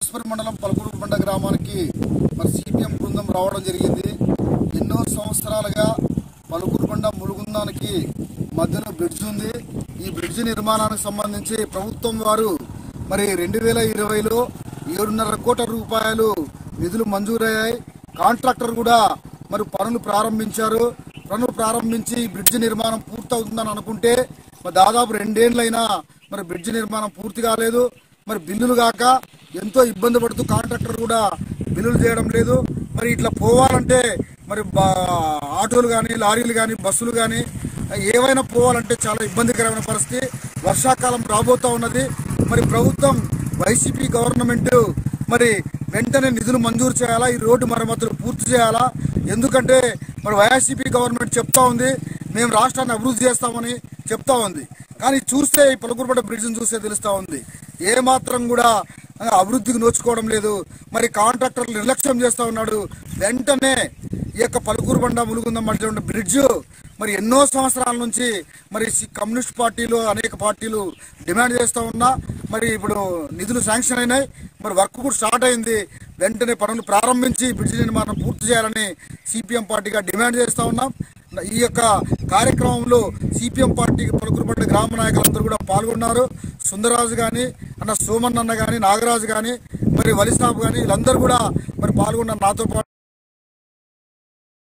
పరస్పర మండలం పలకూరుబండ గ్రామానికి మరి సిపిఎం బృందం రావడం జరిగింది ఎన్నో సంవత్సరాలుగా పలుకూరుబండ ములుగుందానికి మధ్యలో బ్రిడ్జ్ ఉంది ఈ బ్రిడ్జ్ నిర్మాణానికి సంబంధించి ప్రభుత్వం వారు మరి రెండు వేల ఇరవైలో ఏడున్నర కోట్ల రూపాయలు నిధులు మంజూరయ్యాయి కాంట్రాక్టర్ కూడా మరి పనులు ప్రారంభించారు పనులు ప్రారంభించి ఈ బ్రిడ్జ్ నిర్మాణం పూర్తవుతుందని అనుకుంటే మరి దాదాపు రెండేళ్లైనా మరి బ్రిడ్జ్ నిర్మాణం పూర్తి కాలేదు మరి బిల్లులు కాక ఎంతో ఇబ్బంది పడుతూ కాంట్రాక్టర్ కూడా బిల్లులు చేయడం లేదు మరి ఇట్లా పోవాలంటే మరి బా- ఆటోలు కానీ లారీలు కానీ బస్సులు కానీ ఏవైనా పోవాలంటే చాలా ఇబ్బందికరమైన పరిస్థితి వర్షాకాలం రాబోతా ఉన్నది మరి ప్రభుత్వం వైసీపీ గవర్నమెంట్ మరి వెంటనే నిధులు మంజూరు చేయాలా ఈ రోడ్డు మరమ్మతులు పూర్తి చేయాలా ఎందుకంటే మరి వైఎస్సీపీ గవర్నమెంట్ చెప్తా ఉంది మేము రాష్ట్రాన్ని అభివృద్ధి చేస్తామని చెప్తా ఉంది కానీ చూస్తే ఈ పలుకురుపడ్డ బ్రిడ్జ్ని చూస్తే తెలుస్తా ఉంది ఏ మాత్రం కూడా ఆ, అభివృద్ధికి నోచుకోవడం లేదు మరి కాంట్రాక్టర్లు నిర్లక్ష్యం చేస్తా ఉన్నాడు వెంటనే ఈ యొక్క పలుకూరు బండ ములుగుంద మధ్య ఉన్న బ్రిడ్జ్ మరి ఎన్నో సంవత్సరాల నుంచి మరి సి- కమ్యూనిస్ట్ పార్టీలు అనేక పార్టీలు డిమాండ్ చేస్తూ ఉన్నా మరి ఇప్పుడు నిధులు శాంక్షన్ అయినాయి మరి వర్క్ కూడా స్టార్ట్ అయింది వెంటనే పనులు ప్రారంభించి బ్రిడ్జ్ నిర్మాణం పూర్తి చేయాలని సిపిఎం పార్టీగా డిమాండ్ చేస్తూ ఉన్నాం ఈ యొక్క కార్యక్రమంలో సిపిఎం పార్టీ పలుకురుపడ్డ గ్రామ నాయకులందరూ కూడా పాల్గొన్నారు సుందరరాజు కానీ అన్న సోమన్ అన్న కానీ నాగరాజు కానీ మరి వలిసాబ్ కానీ వీళ్ళందరూ కూడా మరి పాల్గొన్నారు నాతో పాటు